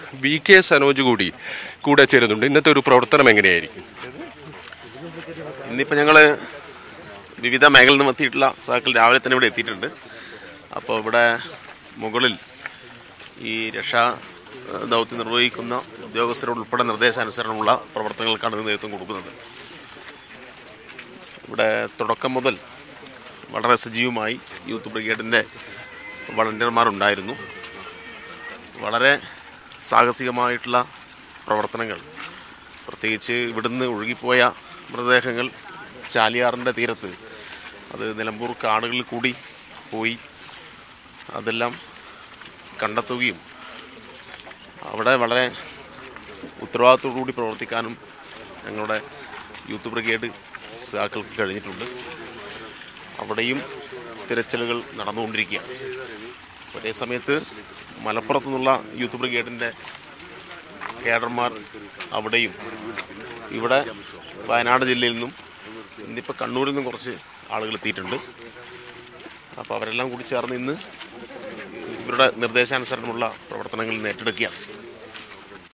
V K Sanoj കൂടി കൂടെ ചേരുന്നുണ്ട് ഇന്നത്തെ ഒരു പ്രവർത്തനം എങ്ങനെയായിരിക്കും ഇന്നിപ്പോൾ ഞങ്ങൾ വിവിധ മേഖലയിൽ നിന്ന് എത്തിയിട്ടുള്ള സഹാക്കൾ രാവിലെ തന്നെ ഇവിടെ എത്തിയിട്ടുണ്ട് അപ്പോൾ ഇവിടെ മുകളിൽ ഈ രക്ഷാ ഏഹ്, ദൗത്യം നിർവഹിക്കുന്ന ഉദ്യോഗസ്ഥരോട് ഉൾപ്പെടെ നിർദ്ദേശാനുസരണമുള്ള പ്രവർത്തനങ്ങൾക്കാണ് ഇന്ന് നേതൃത്വം കൊടുക്കുന്നത് ഇവിടെ തുടക്കം മുതൽ വളരെ സജീവമായി യൂത്ത് ബ്രിഗേഡിൻ്റെ വളണ്ടിയർമാരുണ്ടായിരുന്നു വളരെ സാഹസികമായിട്ടുള്ള പ്രവർത്തനങ്ങൾ പ്രത്യേകിച്ച് ഇവിടുന്ന് ഒഴുകിപ്പോയ മൃതദേഹങ്ങൾ ചാലിയാറിൻ്റെ തീരത്ത് അത് നിലമ്പൂർ കാടുകളിൽ കൂടി പോയി അതെല്ലാം കണ്ടെത്തുകയും അവിടെ വളരെ ഉത്തരവാദിത്തോടു കൂടി പ്രവർത്തിക്കാനും ഞങ്ങളുടെ യൂത്ത് ബ്രിഗേഡ് സഹാക്കൾക്ക് കഴിഞ്ഞിട്ടുണ്ട് അവിടെയും തിരച്ചിലുകൾ നടന്നുകൊണ്ടിരിക്കുകയാണ് ഒരേ സമയത്ത് മലപ്പുറത്തു നിന്നുള്ള യൂത്ത് ബ്രിഗേഡിൻ്റെ കേഡർമാർ അവിടെയും ഇവിടെ വയനാട് ജില്ലയിൽ നിന്നും ഇന്നിപ്പോൾ കണ്ണൂരിൽ നിന്നും കുറച്ച് ആളുകൾ എത്തിയിട്ടുണ്ട് അപ്പോൾ അവരെല്ലാം കൂടി ചേർന്ന് ഇന്ന് ഇവരുടെ നിർദ്ദേശാനുസരണമുള്ള പ്രവർത്തനങ്ങൾ ഇന്ന് ഏറ്റെടുക്കുകയാണ്